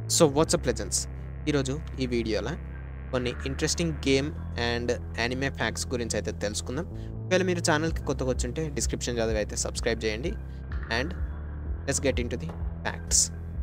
so WhatsApp legends ఈరోజు ఈ వీడియోలో కొన్ని interesting game and anime facts గురించి అయితే తెలుసుకుందాం ఒకవేళ మీరు ఛానల్కి కొత్తగా వచ్చుంటే డిస్క్రిప్షన్ చదివి అయితే సబ్స్క్రైబ్ చేయండి and let's get into the facts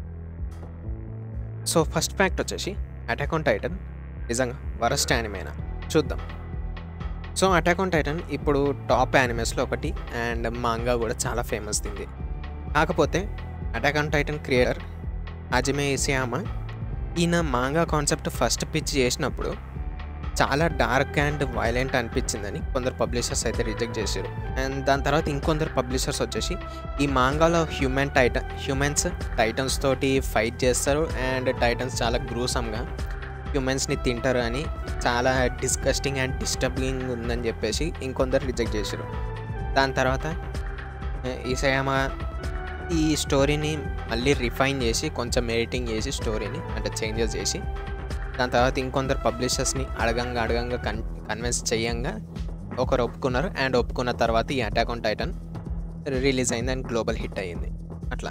so first fact వచ్చేసి అటాక్ ఆన్ టైటన్ నిజంగా వరస్ట్ యానిమేనా చూద్దాం సో అటాక్ ఆన్ టైటన్ ఇప్పుడు టాప్ యానిమేస్లో ఒకటి అండ్ మాంగా కూడా చాలా ఫేమస్ దింది కాకపోతే attack on Titan creator Hajime Isayama ఈయన మాంగా కాన్సెప్ట్ ఫస్ట్ పిచ్ చేసినప్పుడు చాలా డార్క్ అండ్ వైలెంట్ అనిపించిందని కొందరు పబ్లిషర్స్ అయితే రిజెక్ట్ చేశారు అండ్ దాని తర్వాత ఇంకొందరు పబ్లిషర్స్ వచ్చేసి ఈ మాంగాలో హ్యూమన్ టైటన్ హ్యూమన్స్ టైటన్స్ తోటి ఫైట్ చేస్తారు అండ్ టైటన్స్ చాలా గ్రూసమ్గా హ్యూమన్స్ని తింటారు అని చాలా డిస్కస్టింగ్ అండ్ డిస్టర్బింగ్ ఉందని చెప్పేసి ఇంకొందరు రిజెక్ట్ చేశారు దాని తర్వాత ఈసయామా ఈ స్టోరీని మళ్ళీ రిఫైన్ చేసి కొంచెం ఎడిటింగ్ చేసి స్టోరీని అంటే చేంజెస్ చేసి దాని తర్వాత ఇంకొందరు పబ్లిషర్స్ని అడగంగా అడగంగా కన్ కన్విన్స్ చేయంగా ఒకరు ఒప్పుకున్నారు అండ్ ఒప్పుకున్న తర్వాత ఈ అటాక్ ఆన్ టైటన్ రిలీజ్ అయింది అండ్ గ్లోబల్ హిట్ అయ్యింది అట్లా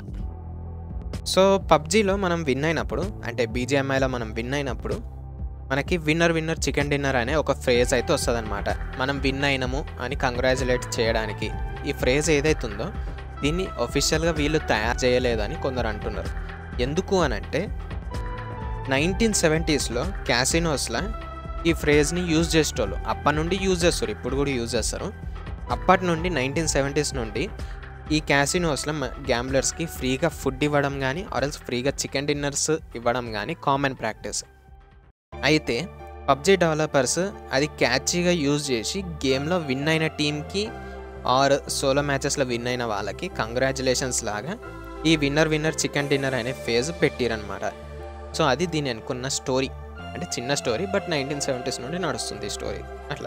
సో పబ్జీలో మనం విన్ అయినప్పుడు అంటే బీజిఎంఐలో మనం విన్ అయినప్పుడు మనకి విన్నర్ విన్నర్ చికెన్ డిన్నర్ అనే ఒక ఫ్రేజ్ అయితే వస్తుందన్నమాట మనం విన్ అయినాము అని కంగ్రాచులేట్ చేయడానికి ఈ ఫ్రేజ్ ఏదైతుందో దీన్ని ఒఫిషియల్గా వీళ్ళు తయారు చేయలేదని కొందరు అంటున్నారు ఎందుకు అని అంటే నైన్టీన్ సెవెంటీస్లో క్యాసినోస్లో ఈ ఫ్రేజ్ని యూజ్ చేసేటోళ్ళు అప్పటి నుండి యూజ్ చేస్తారు ఇప్పుడు కూడా యూజ్ చేస్తారు అప్పటి నుండి నైన్టీన్ సెవెంటీస్ నుండి ఈ క్యాసినోస్లో గ్యాంబ్లర్స్కి ఫ్రీగా ఫుడ్ ఇవ్వడం కానీ ఆర్ఎల్స్ ఫ్రీగా చికెన్ డిన్నర్స్ ఇవ్వడం కానీ కామన్ ప్రాక్టీస్ అయితే పబ్జీ డెవలపర్స్ అది క్యాచీగా యూజ్ చేసి గేమ్లో విన్ అయిన టీంకి ఆర్ సోలో మ్యాచెస్లో విన్ అయిన వాళ్ళకి కంగ్రాచులేషన్స్ లాగా ఈ విన్నర్ విన్నర్ చికెన్ డిన్నర్ అనే ఫేజ్ పెట్టిరనమాట సో అది దీని అనుకున్న స్టోరీ అంటే చిన్న స్టోరీ బట్ నైన్టీన్ సెవెంటీస్ నుండి నడుస్తుంది ఈ స్టోరీ అట్లా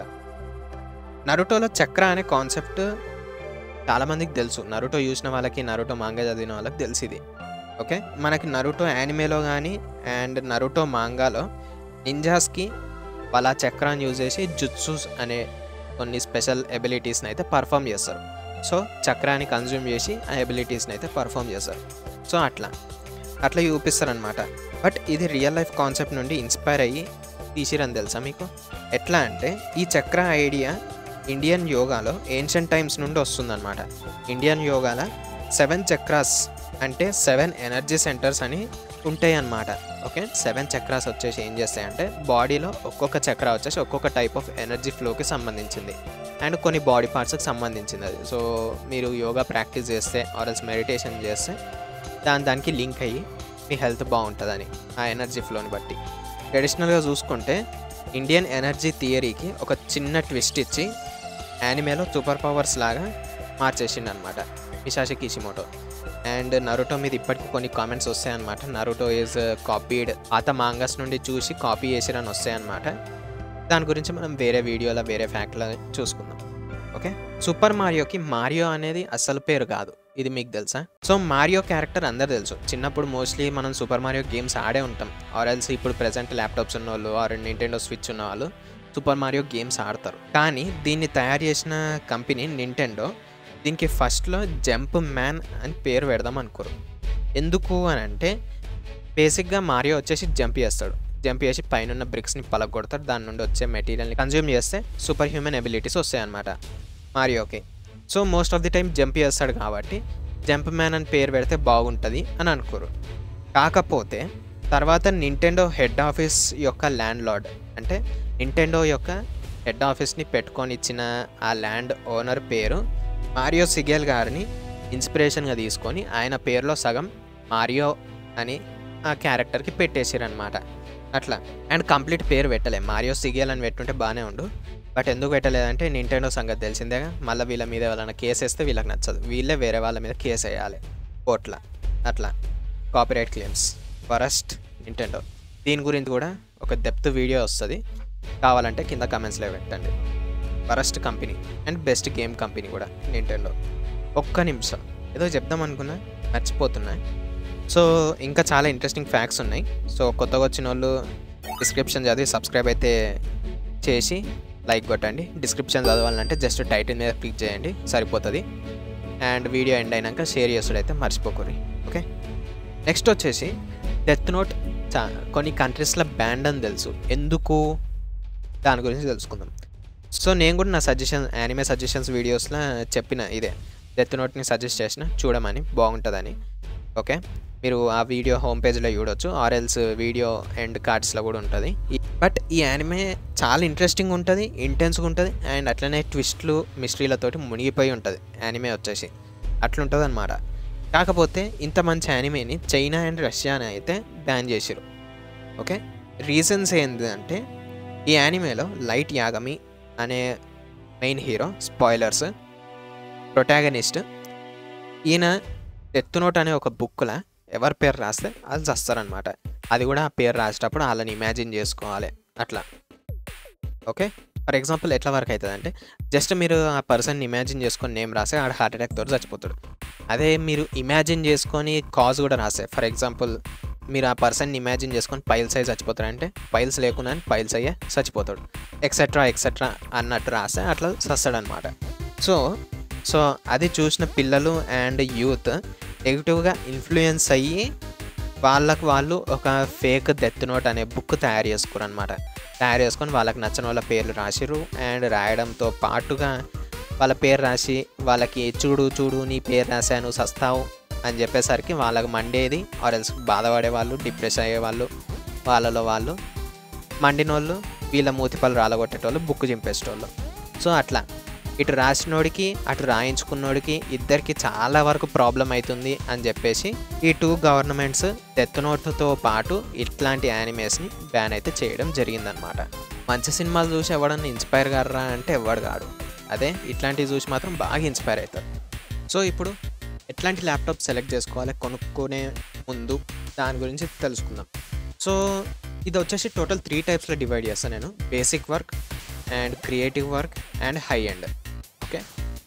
నరుటోలో చక్ర అనే కాన్సెప్ట్ చాలామందికి తెలుసు నరుటో చూసిన వాళ్ళకి నరుటో మాంగా చదివిన వాళ్ళకి తెలుసు ఇది ఓకే మనకి నరుటో యానిమేలో కానీ అండ్ నరుటో మాంగాలో నింజాస్కి వాళ్ళ చక్రాన్ని యూజ్ చేసి జుత్సూస్ అనే కొన్ని స్పెషల్ ఎబిలిటీస్ని అయితే పర్ఫామ్ చేస్తారు సో చక్రాన్ని కన్జ్యూమ్ చేసి ఆ ఎబిలిటీస్ని అయితే పర్ఫామ్ చేస్తారు సో అట్లా అట్లా చూపిస్తారనమాట బట్ ఇది రియల్ లైఫ్ కాన్సెప్ట్ నుండి ఇన్స్పైర్ అయ్యి తీసిరని తెలుసా మీకు ఎట్లా అంటే ఈ చక్ర ఐడియా ఇండియన్ యోగాలో ఏన్షియంట్ టైమ్స్ నుండి వస్తుందన్నమాట ఇండియన్ యోగాలో సెవెన్ చక్రాస్ అంటే సెవెన్ ఎనర్జీ సెంటర్స్ అని ఉంటాయి అన్నమాట ఓకే సెవెన్ చక్రాస్ వచ్చేసి ఏం చేస్తాయంటే బాడీలో ఒక్కొక్క చక్ర వచ్చేసి ఒక్కొక్క టైప్ ఆఫ్ ఎనర్జీ ఫ్లోకి సంబంధించింది అండ్ కొన్ని బాడీ పార్ట్స్కి సంబంధించింది అది సో మీరు యోగా ప్రాక్టీస్ చేస్తే ఆర్ఎల్స్ మెడిటేషన్ చేస్తే దాని దానికి లింక్ అయ్యి మీ హెల్త్ బాగుంటుందని ఆ ఎనర్జీ ఫ్లోని బట్టి ట్రెడిషనల్గా చూసుకుంటే ఇండియన్ ఎనర్జీ థియరీకి ఒక చిన్న ట్విస్ట్ ఇచ్చి యానిమేలో సూపర్ పవర్స్ లాగా మార్చేసిండు అనమాట మిషాషి కిషిమోటో అండ్ నరుటో మీద ఇప్పటికీ కొన్ని కామెంట్స్ వస్తాయన్నమాట నరుటో ఈజ్ కాపీడ్ పాత మాంగస్ నుండి చూసి కాపీ చేసిరని వస్తాయన్నమాట దాని గురించి మనం వేరే వీడియోలో వేరే ఫ్యాక్ట్లో చూసుకుందాం ఓకే సూపర్ మారియోకి మారియో అనేది అసలు పేరు కాదు ఇది మీకు తెలుసా సో మారియో క్యారెక్టర్ అందరు తెలుసు చిన్నప్పుడు మోస్ట్లీ మనం సూపర్ మారియో గేమ్స్ ఆడే ఉంటాం ఆర్ఎల్స్ ఇప్పుడు ప్రెసెంట్ ల్యాప్టాప్స్ ఉన్న వాళ్ళు ఆర్ నింటెండో స్విచ్ ఉన్న వాళ్ళు సూపర్ మారియో గేమ్స్ ఆడతారు కానీ దీన్ని తయారు చేసిన కంపెనీ నింటెండో దీనికి ఫస్ట్లో జంప్ మ్యాన్ అని పేరు పెడదాం అనుకోరు ఎందుకు అని అంటే బేసిక్గా మారియో వచ్చేసి జంప్ చేస్తాడు జంప్ చేసి పైన బ్రిక్స్ని పలగొడతాడు దాని నుండి వచ్చే మెటీరియల్ని కన్జ్యూమ్ చేస్తే సూపర్ హ్యూమన్ ఎబిలిటీస్ వస్తాయన్నమాట మారియోకి so most of the time jump చేస్తాడు కాబట్టి జంప్ మ్యాన్ అని పేరు పెడితే బాగుంటుంది అని అనుకోరు కాకపోతే తర్వాత నింటెండో హెడ్ ఆఫీస్ యొక్క ల్యాండ్ లార్డ్ అంటే నింటెండో యొక్క హెడ్ ఆఫీస్ని పెట్టుకొని ఇచ్చిన ఆ ల్యాండ్ ఓనర్ పేరు మారియో సిగేల్ గారిని ఇన్స్పిరేషన్గా తీసుకొని ఆయన పేరులో సగం మారియో అని ఆ క్యారెక్టర్కి పెట్టేసారనమాట అట్లా అండ్ కంప్లీట్ పేరు పెట్టలే మారియో సిగేల్ అని పెట్టుంటే బాగానే ఉండు బట్ ఎందుకు పెట్టలేదంటే నింటెండో సంగతి తెలిసిందేగా మళ్ళీ వీళ్ళ మీద వాళ్ళని కేసు వేస్తే వీళ్ళకి నచ్చదు వీళ్ళే వేరే వాళ్ళ మీద కేసు వేయాలి కోర్టుల అట్లా కాపీరైట్ క్లెయిమ్స్ వరస్ట్ నింటెండో దీని గురించి కూడా ఒక డెప్త్ వీడియో వస్తుంది కావాలంటే కింద కమెంట్స్లో పెట్టండి worst company and best game company కూడా నింటెండో ఒక్క నిమిషం ఏదో చెప్దాం అనుకున్నా మర్చిపోతున్నా సో ఇంకా చాలా ఇంట్రెస్టింగ్ ఫ్యాక్ట్స్ ఉన్నాయి సో కొత్తగా వచ్చిన వాళ్ళు డిస్క్రిప్షన్ చదివి సబ్స్క్రైబ్ అయితే చేసి లైక్ కొట్టండి డిస్క్రిప్షన్ చదవాలంటే జస్ట్ టైటిల్ మీద క్లిక్ చేయండి సరిపోతుంది అండ్ వీడియో ఎండ్ అయినాక షేర్ చేసుడైతే మర్చిపోకూరి ఓకే నెక్స్ట్ వచ్చేసి డెత్ నోట్ చా కొన్ని కంట్రీస్లో బ్యాండ్ అని తెలుసు ఎందుకు దాని గురించి తెలుసుకుందాం సో నేను కూడా నా సజెషన్ యానిమే సజెషన్స్ వీడియోస్లో చెప్పిన ఇదే డెత్ నోట్ని సజెస్ట్ చేసిన చూడమని బాగుంటుందని ఓకే మీరు ఆ వీడియో హోమ్ పేజ్లో చూడొచ్చు ఆర్ఎల్స్ వీడియో అండ్ కార్డ్స్లో కూడా ఉంటుంది బట్ ఈ యానిమే చాలా ఇంట్రెస్టింగ్ ఉంటుంది ఇంటెన్స్గా ఉంటుంది అండ్ అట్లనే ట్విస్ట్లు మిస్టరీలతోటి మునిగిపోయి ఉంటుంది యానిమే వచ్చేసి అట్లుంటుంది అనమాట కాకపోతే ఇంత మంచి యానిమేని చైనా అండ్ రష్యాని అయితే బ్యాన్ చేసిరు ఓకే రీజన్స్ ఏంటి అంటే ఈ యానిమేలో లైట్ యాగమి అనే మెయిన్ హీరో స్పాయిలర్స్ ప్రొటాగనిస్ట్ ఈయన డెత్ నోట్ అనే ఒక బుక్లో ఎవరి పేరు రాస్తే వాళ్ళు చస్తారనమాట అది కూడా ఆ పేరు రాసేటప్పుడు వాళ్ళని ఇమాజిన్ చేసుకోవాలి అట్లా ఓకే ఫర్ ఎగ్జాంపుల్ ఎట్లా వర్క్ అవుతుంది అంటే జస్ట్ మీరు ఆ పర్సన్ ఇమాజిన్ చేసుకొని నేమ్ రాస్తే ఆడ హార్ట్ అటాక్ తోటి చచ్చిపోతాడు అదే మీరు ఇమాజిన్ చేసుకొని కాజ్ కూడా రాస్తే ఫర్ ఎగ్జాంపుల్ మీరు ఆ పర్సన్ని ఇమాజిన్ చేసుకొని పైల్స్ అయ్యి చచ్చిపోతారంటే పైల్స్ లేకుండా పైల్స్ అయ్యే చచ్చిపోతాడు ఎక్సెట్రా ఎక్సెట్రా అన్నట్టు రాస్తే అట్లా చస్తాడనమాట సో సో అది చూసిన పిల్లలు అండ్ యూత్ నెగిటివ్గా ఇన్ఫ్లుయెన్స్ అయ్యి వాళ్ళకు వాళ్ళు ఒక ఫేక్ డెత్ నోట్ అనే బుక్ తయారు చేసుకోరు అనమాట తయారు చేసుకొని వాళ్ళకి నచ్చిన వాళ్ళ పేర్లు రాసిరు అండ్ రాయడంతో పాటుగా వాళ్ళ పేరు రాసి వాళ్ళకి చూడు చూడు నీ పేరు రాశాను సస్తావు అని చెప్పేసరికి వాళ్ళకి మండేది ఆర్ఎల్స్ బాధపడే వాళ్ళు డిప్రెస్ అయ్యే వాళ్ళు వాళ్ళలో వాళ్ళు మండినోళ్ళు వీళ్ళ మూతిపళ్ళు రాలగొట్టేటోళ్ళు బుక్ చింపేసేటోళ్ళు సో అట్లా ఇటు రాసినోడికి అటు రాయించుకున్నోడికి ఇద్దరికి చాలా వరకు ప్రాబ్లం అవుతుంది అని చెప్పేసి ఈ టూ గవర్నమెంట్స్ డెత్ నోట్తో పాటు ఇట్లాంటి యానిమేస్ని బ్యాన్ అయితే చేయడం జరిగిందనమాట మంచి సినిమాలు చూసి ఎవడన్నా ఇన్స్పైర్ గారా అంటే ఎవడు కాడు అదే ఇట్లాంటివి చూసి మాత్రం బాగా ఇన్స్పైర్ అవుతారు సో ఇప్పుడు ఎట్లాంటి ల్యాప్టాప్ సెలెక్ట్ చేసుకోవాలి కొనుక్కునే ముందు దాని గురించి తెలుసుకుందాం సో ఇది వచ్చేసి టోటల్ త్రీ టైప్స్లో డివైడ్ చేస్తాను నేను basic work and creative work and high end okay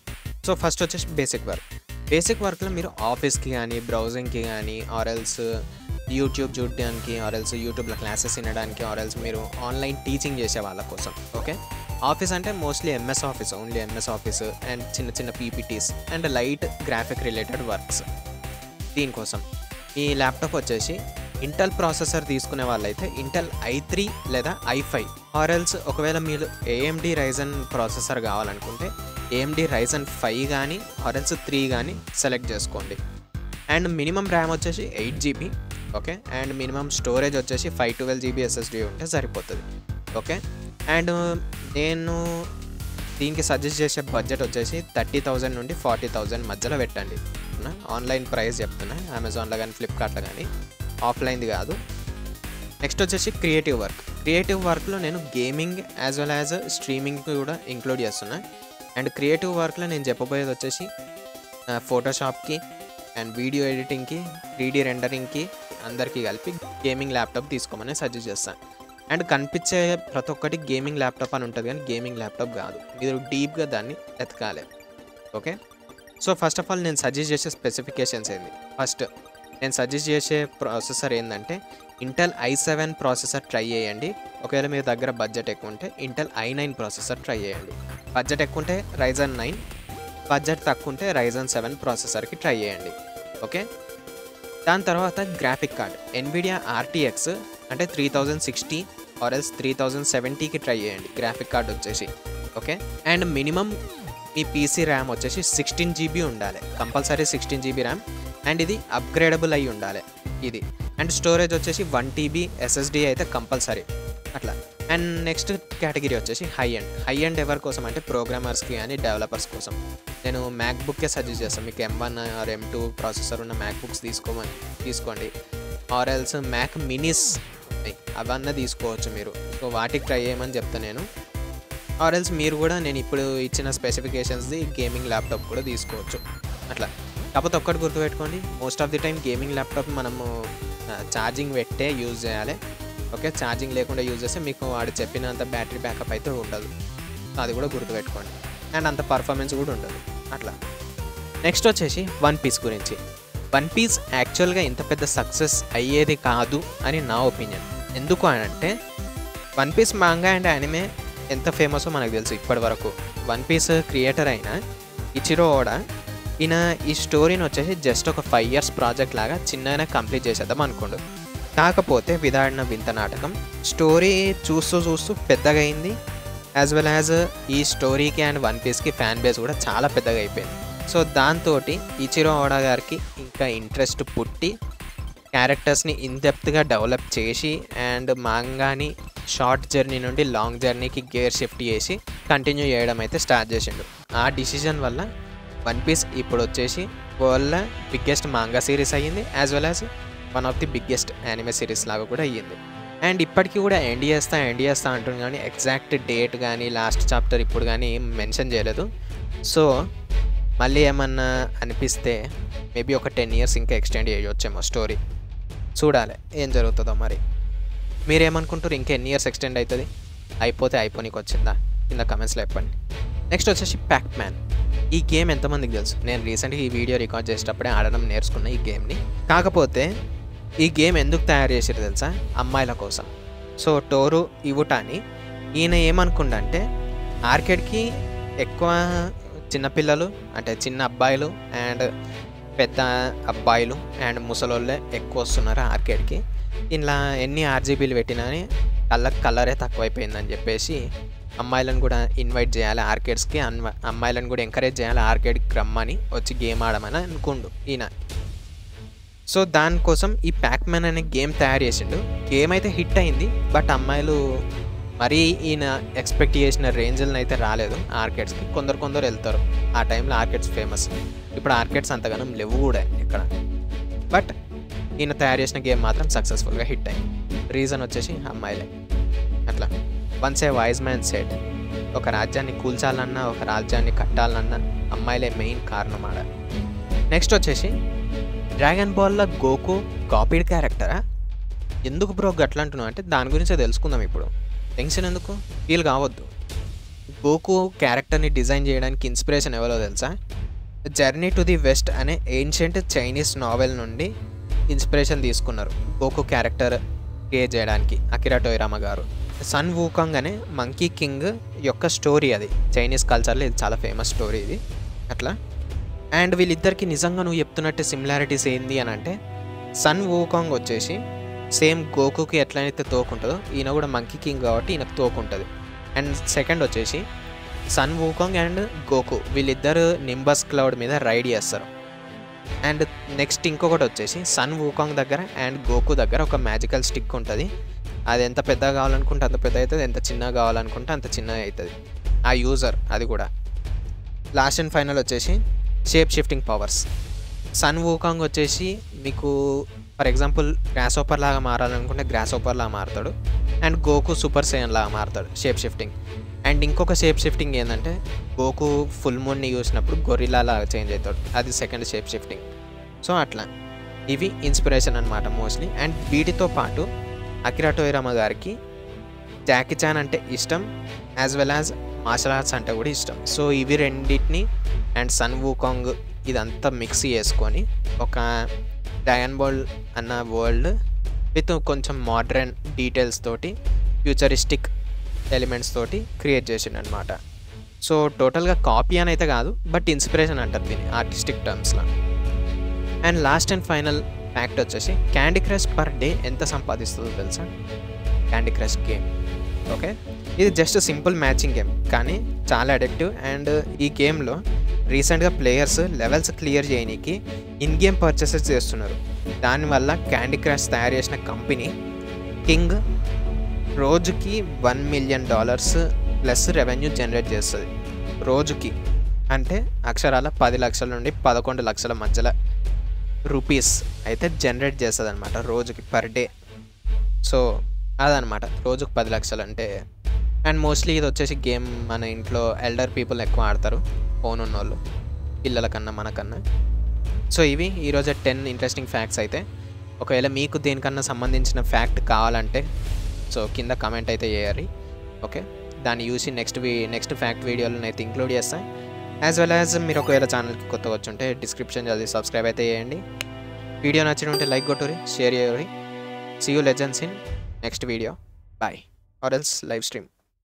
so first వచ్చేసి బేసిక్ వర్క్ బేసిక్ వర్క్లో మీరు ఆఫీస్కి కానీ బ్రౌజింగ్కి కానీ ఆర్ఎల్స్ యూట్యూబ్ చూడడానికి ఆర్ఎల్స్ యూట్యూబ్లో క్లాసెస్ వినడానికి ఆర్ఎల్స్ మీరు ఆన్లైన్ టీచింగ్ చేసే వాళ్ళ కోసం ఓకే ఆఫీస్ అంటే mostly MS Office only MS Office and చిన్న చిన్న PPTs and light graphic related works దీనికోసం ఈ ల్యాప్టాప్ వచ్చేసి ఇంటెల్ ప్రాసెసర్ తీసుకునే వాళ్ళైతే ఇంటెల్ ఐ త్రీ లేదా ఐ ఫైవ్ ఆర్ఎల్స్ ఒకవేళ మీరు ఏఎండి రైజన్ ప్రాసెసర్ కావాలనుకుంటే ఏఎండి రైజన్ ఫైవ్ కానీ ఆర్ఎల్స్ త్రీ కానీ సెలెక్ట్ చేసుకోండి అండ్ మినిమం ర్యామ్ వచ్చేసి eight GB okay and minimum storage వచ్చేసి ఫైవ్ ట్వెల్వ్ జీబీ ఎస్ఎస్డి ఉంటే సరిపోతుంది ఓకే అండ్ నేను దీనికి సజెస్ట్ చేసే బడ్జెట్ వచ్చేసి థర్టీ థౌజండ్ నుండి ఫార్టీ థౌజండ్ మధ్యలో పెట్టండి ఆన్లైన్ ప్రైస్ చెప్తున్నా అమెజాన్లో కానీ ఫ్లిప్కార్ట్లో కానీ ఆఫ్లైన్ది కాదు నెక్స్ట్ వచ్చేసి క్రియేటివ్ వర్క్ క్రియేటివ్ వర్క్లో నేను gaming as well as streaming కూడా ఇంక్లూడ్ చేస్తున్నా అండ్ క్రియేటివ్ వర్క్లో నేను చెప్పబోయేది వచ్చేసి ఫోటోషాప్కి అండ్ వీడియో ఎడిటింగ్కి త్రీడీ రెండరింగ్కి అందరికీ కలిపి గేమింగ్ ల్యాప్టాప్ తీసుకోమని సజెస్ట్ చేస్తాను అండ్ కనిపించే ప్రతి ఒక్కటి గేమింగ్ ల్యాప్టాప్ అని ఉంటుంది కానీ గేమింగ్ ల్యాప్టాప్ కాదు మీరు డీప్గా దాన్ని ఎతకాలి okay so first of all నేను సజెస్ట్ చేసే స్పెసిఫికేషన్స్ ఏంది ఫస్ట్ నేను సజెస్ట్ చేసే ప్రాసెసర్ ఏంటంటే Intel I seven processor try చేయండి ఒకవేళ మీ దగ్గర బడ్జెట్ ఎక్కువ ఉంటే Intel I nine processor try చేయండి బడ్జెట్ ఎక్కువ ఉంటే రైజన్ నైన్ బడ్జెట్ తక్కువ ఉంటే రైజన్ సెవెన్ ప్రాసెసర్కి ట్రై చేయండి ఓకే దాని తర్వాత గ్రాఫిక్ కార్డ్ ఎన్విడియా ఆర్టీఎక్స్ అంటే three thousand sixty or else three thousand సెవెంటీకి ట్రై చేయండి గ్రాఫిక్ కార్డ్ వచ్చేసి ఓకే అండ్ మినిమం మీ పీసీ ర్యామ్ వచ్చేసి సిక్స్టీన్ జీబీ ఉండాలి compulsory sixteen GB RAM and ఇది అప్గ్రేడబుల్ అయి ఉండాలి ఇది అండ్ స్టోరేజ్ వచ్చేసి వన్ టీబీ ఎస్ఎస్డి అయితే కంపల్సరీ అట్లా అండ్ నెక్స్ట్ కేటగిరీ వచ్చేసి హై ఎండ్ హై ఎండ్ ఎవరి కోసం అంటే ప్రోగ్రామర్స్కి కానీ డెవలపర్స్ కోసం నేను మ్యాక్ బుక్కే సజెస్ట్ చేస్తాను మీకు M one or M two processor ఉన్న మ్యాక్ బుక్స్ తీసుకోమని తీసుకోండి ఆర్ ఎల్స్ మ్యాక్ మినీస్ అవన్నీ తీసుకోవచ్చు మీరు సో వాటికి ట్రై చేయమని చెప్తాను నేను ఆర్ ఎల్స్ మీరు కూడా నేను ఇప్పుడు ఇచ్చిన స్పెసిఫికేషన్స్ది గేమింగ్ ల్యాప్టాప్ కూడా తీసుకోవచ్చు అట్లా కాకపోతే ఒక్కటి గుర్తుపెట్టుకోండి most of the time gaming laptop మనము ఛార్జింగ్ పెట్టే యూజ్ చేయాలి ఓకే ఛార్జింగ్ లేకుండా యూజ్ చేస్తే మీకు వాడు చెప్పినంత బ్యాటరీ బ్యాకప్ అయితే ఉండదు అది కూడా గుర్తుపెట్టుకోండి అండ్ అంత పర్ఫార్మెన్స్ కూడా ఉండదు అట్లా నెక్స్ట్ వచ్చేసి వన్ పీస్ గురించి వన్ పీస్ యాక్చువల్గా ఇంత పెద్ద సక్సెస్ అయ్యేది కాదు అని నా ఒపీనియన్ ఎందుకు అని అంటే One Piece manga and anime ఎంత ఫేమసో మనకు తెలుసు ఇప్పటి వరకు వన్ పీస్ క్రియేటర్ అయిన ఇచిరో ఓడా ఈయన ఈ స్టోరీని వచ్చేసి జస్ట్ ఒక ఫైవ్ ఇయర్స్ ప్రాజెక్ట్ లాగా చిన్నగానే కంప్లీట్ చేసేద్దాం అనుకోండు కాకపోతే విదాడిన వింత నాటకం స్టోరీ చూస్తూ చూస్తూ పెద్దగా అయింది యాజ్ వెల్ యాజ్ ఈ స్టోరీకి అండ్ వన్ పీస్కి ఫ్యాన్ బేస్ కూడా చాలా పెద్దగా అయిపోయింది సో దాంతో ఇచిరో ఓడా గారికి ఇంకా ఇంట్రెస్ట్ పుట్టి క్యారెక్టర్స్ని ఇన్డెప్త్గా డెవలప్ చేసి అండ్ మాంగాని షార్ట్ జర్నీ నుండి లాంగ్ జర్నీకి గేర్ షిఫ్ట్ చేసి కంటిన్యూ చేయడం అయితే స్టార్ట్ చేసిండు ఆ డిసిజన్ వల్ల వన్ పీస్ ఇప్పుడు వచ్చేసి వరల్డ్ బిగ్గెస్ట్ మాంగా సిరీస్ అయ్యింది as well as one of the biggest anime series లాగా కూడా అయ్యింది అండ్ ఇప్పటికీ కూడా ఎండ్ చేస్తా ఎండ్ చేస్తా అంటుంది కానీ ఎగ్జాక్ట్ డేట్ కానీ లాస్ట్ చాప్టర్ ఇప్పుడు కానీ మెన్షన్ చేయలేదు సో మళ్ళీ ఏమన్నా అనిపిస్తే మేబీ ఒక టెన్ ఇయర్స్ ఇంకా ఎక్స్టెండ్ చేయవచ్చేమో స్టోరీ చూడాలి ఏం జరుగుతుందో మరి మీరేమనుకుంటారు ఇంకా ఎన్ని ఇయర్స్ ఎక్స్టెండ్ అవుతుంది అయిపోతే అయిపోనీకి వచ్చిందా కింద కమెంట్స్లో చెప్పండి నెక్స్ట్ వచ్చేసి ప్యాక్ మ్యాన్ ఈ గేమ్ ఎంతమందికి తెలుసు నేను రీసెంట్గా ఈ వీడియో రికార్డ్ చేసేటప్పుడే ఆడడం నేర్చుకున్న ఈ గేమ్ని కాకపోతే ఈ గేమ్ ఎందుకు తయారు చేసారు తెలుసా అమ్మాయిల కోసం సో టోరు ఇవుటాని ఈయన ఏమనుకుండంటే ఆర్కేడ్కి ఎక్కువ చిన్నపిల్లలు అంటే చిన్న అబ్బాయిలు అండ్ పెద్ద అబ్బాయిలు అండ్ ముసలోళ్ళే ఎక్కువ వస్తున్నారు ఆర్కేడ్కి ఇలా ఎన్ని ఆర్జీబీలు పెట్టినా కళ్ళకి కలరే తక్కువైపోయిందని చెప్పేసి అమ్మాయిలను కూడా ఇన్వైట్ చేయాలి ఆర్కేడ్స్కి అన్వ అమ్మాయిలను కూడా ఎంకరేజ్ చేయాలి ఆర్కేడ్కి రమ్మని వచ్చి గేమ్ ఆడమని అనుకుండు ఈయన సో దానికోసం ఈ ప్యాక్మెన్ అనే గేమ్ తయారు చేసిండు గేమ్ అయితే హిట్ అయింది బట్ అమ్మాయిలు మరీ ఈయన ఎక్స్పెక్ట్ చేసిన రేంజ్లను అయితే రాలేదు ఆర్కెట్స్కి కొందరు కొందరు వెళ్తారు ఆ టైంలో ఆర్కెట్స్ ఫేమస్ ఇప్పుడు ఆర్కెట్స్ అంతగానం లేవు కూడా ఇక్కడ బట్ ఈయన తయారు చేసిన గేమ్ మాత్రం సక్సెస్ఫుల్గా హిట్ అయింది రీజన్ వచ్చేసి అమ్మాయిలే అట్లా once a wise man said ఒక రాజ్యాన్ని కూల్చాలన్నా ఒక రాజ్యాన్ని కట్టాలన్నా అమ్మాయిలే మెయిన్ కారణం ఆడ నెక్స్ట్ వచ్చేసి డ్రాగన్ బాల్లో గోకు కాపీడ్ క్యారెక్టరా ఎందుకు బ్రో గట్లా అంటున్నావు అంటే దాని గురించే తెలుసుకుందాం ఇప్పుడు టెన్షన్ ఎందుకు ఫీల్ కావద్దు గోకు క్యారెక్టర్ని డిజైన్ చేయడానికి ఇన్స్పిరేషన్ ఎవరో తెలుసా జర్నీ టు ది వెస్ట్ అనే ఏన్షియంట్ చైనీస్ నావెల్ నుండి ఇన్స్పిరేషన్ తీసుకున్నారు గోకు క్యారెక్టర్ క్రియేట్ చేయడానికి అకిరా టోయిరామ గారు సన్ వూకాంగ్ అనే మంకీ కింగ్ యొక్క స్టోరీ అది చైనీస్ కల్చర్లో ఇది చాలా ఫేమస్ స్టోరీ ఇది అట్లా అండ్ వీళ్ళిద్దరికి నిజంగా నువ్వు చెప్తున్నట్టు సిమిలారిటీస్ ఏంది అని అంటే సన్ వూకాంగ్ వచ్చేసి సేమ్ గోకుకి ఎట్లయితే తోకుంటుందో ఈయన కూడా మంకీ కింగ్ కాబట్టి ఈయనకు తోకుంటుంది అండ్ సెకండ్ వచ్చేసి సన్ వూకాంగ్ అండ్ గోకు వీళ్ళిద్దరు నింబస్ క్లౌడ్ మీద రైడ్ చేస్తారు అండ్ నెక్స్ట్ ఇంకొకటి వచ్చేసి సన్ వూకాంగ్ దగ్గర అండ్ గోకు దగ్గర ఒక మ్యాజికల్ స్టిక్ ఉంటుంది అది ఎంత పెద్దగా కావాలనుకుంటే అంత పెద్ద అవుతుంది ఎంత చిన్నగా కావాలనుకుంటే అంత చిన్నగా అవుతుంది ఆ యూజర్ అది కూడా లాస్ట్ అండ్ ఫైనల్ వచ్చేసి shape shifting powers Sun Wukong వచ్చేసి మీకు ఫర్ ఎగ్జాంపుల్ గ్రాస్ ఓపర్ లాగా మారాలనుకుంటే గ్రాస్ ఓపర్ లాగా మారుతాడు అండ్ గోకు సూపర్ సేయన్ లాగా మారుతాడు షేప్ షిఫ్టింగ్ అండ్ ఇంకొక షేప్ షిఫ్టింగ్ ఏంటంటే గోకు ఫుల్ మూన్ని చూసినప్పుడు గొరిల్లా లాగా చేంజ్ అవుతాడు అది సెకండ్ షేప్ షిఫ్టింగ్ సో అట్లా ఇవి ఇన్స్పిరేషన్ అనమాట మోస్ట్లీ అండ్ వీటితో పాటు అకిరా టోయిరామ గారికి జాకీ చాన్ అంటే ఇష్టం as well as martial arts అంటే కూడా ఇష్టం సో ఇవి రెండింటిని అండ్ సన్ వూకాంగ్ ఇదంతా మిక్స్ చేసుకొని ఒక డయాన్ బాల్ అన్న వరల్డ్ విత్ కొంచెం మోడ్రన్ డీటెయిల్స్ తోటి ఫ్యూచరిస్టిక్ ఎలిమెంట్స్ తోటి క్రియేట్ చేసిండు అనమాట సో టోటల్గా కాపీ అని అయితే కాదు బట్ ఇన్స్పిరేషన్ అంటారు దీన్ని ఆర్టిస్టిక్ టర్మ్స్లో and last and final fact వచ్చేసి క్యాండీ క్రష్ పర్ డే ఎంత సంపాదిస్తుందో తెలుసా క్యాండీ క్రష్ గేమ్ ఓకే ఇది జస్ట్ సింపుల్ మ్యాచింగ్ గేమ్ కానీ చాలా అడిక్టివ్ అండ్ ఈ గేమ్లో రీసెంట్గా ప్లేయర్స్ లెవెల్స్ క్లియర్ చేయడానికి ఇన్ గేమ్ పర్చేసెస్ చేస్తున్నారు దానివల్ల క్యాండీ క్రష్ తయారు చేసిన కంపెనీ కింగ్ రోజుకి one million dollars plus revenue generate చేస్తుంది రోజుకి అంటే అక్షరాల పది లక్షల నుండి పదకొండు లక్షల మధ్యలో రూపీస్ అయితే జనరేట్ చేస్తుంది అనమాట రోజుకి పర్ డే సో అదనమాట రోజుకు పది లక్షలు అంటే అండ్ మోస్ట్లీ ఇది వచ్చేసి గేమ్ మన ఇంట్లో ఎల్డర్ పీపుల్ ఎక్కువ ఆడతారు ఫోన్ ఉన్నోళ్ళు పిల్లల కన్నా మనకన్నా సో ఇవి ఈరోజు టెన్ ఇంట్రెస్టింగ్ ఫ్యాక్ట్స్ అయితే ఒకవేళ మీకు దేనికన్నా సంబంధించిన ఫ్యాక్ట్ కావాలంటే సో కింద కమెంట్ అయితే చేయాలి ఓకే దాన్ని చూసి నెక్స్ట్ వీ నెక్స్ట్ ఫ్యాక్ట్ వీడియోలను అయితే ఇంక్లూడ్ చేస్తాను యాజ్ వెల్ యాజ్ మీరు ఒకవేళ ఛానల్కి కొత్తగా వచ్చుంటే డిస్క్రిప్షన్ చదివి సబ్స్క్రైబ్ అయితే చేయండి వీడియో నచ్చిన ఉంటే లైక్ కొట్టురి షేర్ చేయరి see you legends in next video bye or else live stream